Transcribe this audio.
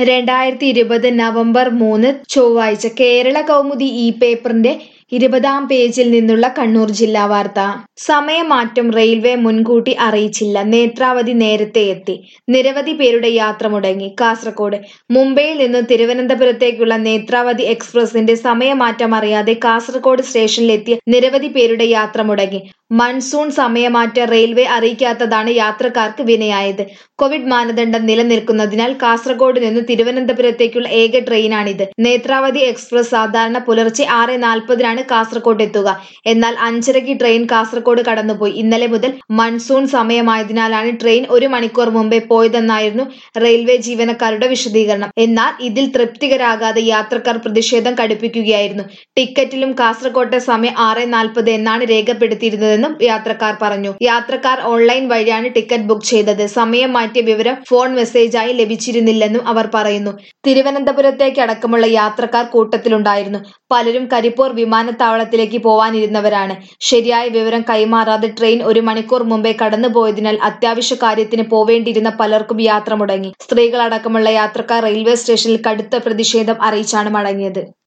രണ്ടായിരത്തി ഇരുപത് നവംബർ മൂന്ന് ചൊവ്വാഴ്ച കേരള കൗമുദി ഈ പേപ്പറിന്റെ ഇരുപതാം പേജിൽ നിന്നുള്ള കണ്ണൂർ ജില്ലാ വാർത്ത സമയമാറ്റം റെയിൽവേ മുൻകൂട്ടി അറിയിച്ചില്ല നേത്രാവതി നേരത്തെ എത്തി നിരവധി പേരുടെ യാത്ര മുടങ്ങി കാസർഗോഡ് മുംബൈയിൽ നിന്ന് തിരുവനന്തപുരത്തേക്കുള്ള നേത്രാവതി എക്സ്പ്രസിന്റെ സമയമാറ്റം അറിയാതെ കാസർഗോഡ് സ്റ്റേഷനിലെത്തിയ നിരവധി പേരുടെ യാത്ര മുടങ്ങി മൺസൂൺ സമയമാറ്റം റെയിൽവേ അറിയിക്കാത്തതാണ് യാത്രക്കാർക്ക് വിനയായത് കോവിഡ് മാനദണ്ഡം നിലനിൽക്കുന്നതിനാൽ കാസർഗോഡ് നിന്ന് തിരുവനന്തപുരത്തേക്കുള്ള ഏക ട്രെയിനാണിത് നേത്രാവതി എക്സ്പ്രസ് സാധാരണ പുലർച്ചെ ആറ് നാൽപ്പതിനാണ് കാസർഗോഡ് എത്തുക എന്നാൽ അഞ്ചരയ്ക്ക് ട്രെയിൻ കാസർഗോഡ് കടന്നുപോയി ഇന്നലെ മുതൽ മൺസൂൺ സമയമായതിനാലാണ് ട്രെയിൻ ഒരു മണിക്കൂർ മുമ്പേ പോയതെന്നായിരുന്നു റെയിൽവേ ജീവനക്കാരുടെ വിശദീകരണം എന്നാൽ ഇതിൽ തൃപ്തികരാകാതെ യാത്രക്കാർ പ്രതിഷേധം കടുപ്പിക്കുകയായിരുന്നു ടിക്കറ്റിലും കാസർഗോട്ടെ സമയം ആറ് നാൽപ്പത് എന്നാണ് രേഖപ്പെടുത്തിയിരുന്നതെന്നും യാത്രക്കാർ പറഞ്ഞു യാത്രക്കാർ ഓൺലൈൻ വഴിയാണ് ടിക്കറ്റ് ബുക്ക് ചെയ്തത് സമയം മാറ്റിയ വിവരം ഫോൺ മെസ്സേജായി ലഭിച്ചിരുന്നില്ലെന്നും അവർ പറയുന്നു തിരുവനന്തപുരത്തേക്ക് അടക്കമുള്ള യാത്രക്കാർ കൂട്ടത്തിലുണ്ടായിരുന്നു പലരും കരിപ്പൂർ വിമാനത്താവളത്തിലേക്ക് പോവാനിരുന്നവരാണ് ശരിയായ വിവരം കൈമാറാതെ ട്രെയിൻ ഒരു മണിക്കൂർ മുമ്പേ കടന്നുപോയതിനാൽ അത്യാവശ്യ കാര്യത്തിന് പോവേണ്ടിയിരുന്ന പലർക്കും യാത്ര മുടങ്ങി സ്ത്രീകളടക്കമുള്ള യാത്രക്കാർ റെയിൽവേ സ്റ്റേഷനിൽ കടുത്ത പ്രതിഷേധം അറിയിച്ചാണ് മടങ്ങിയത്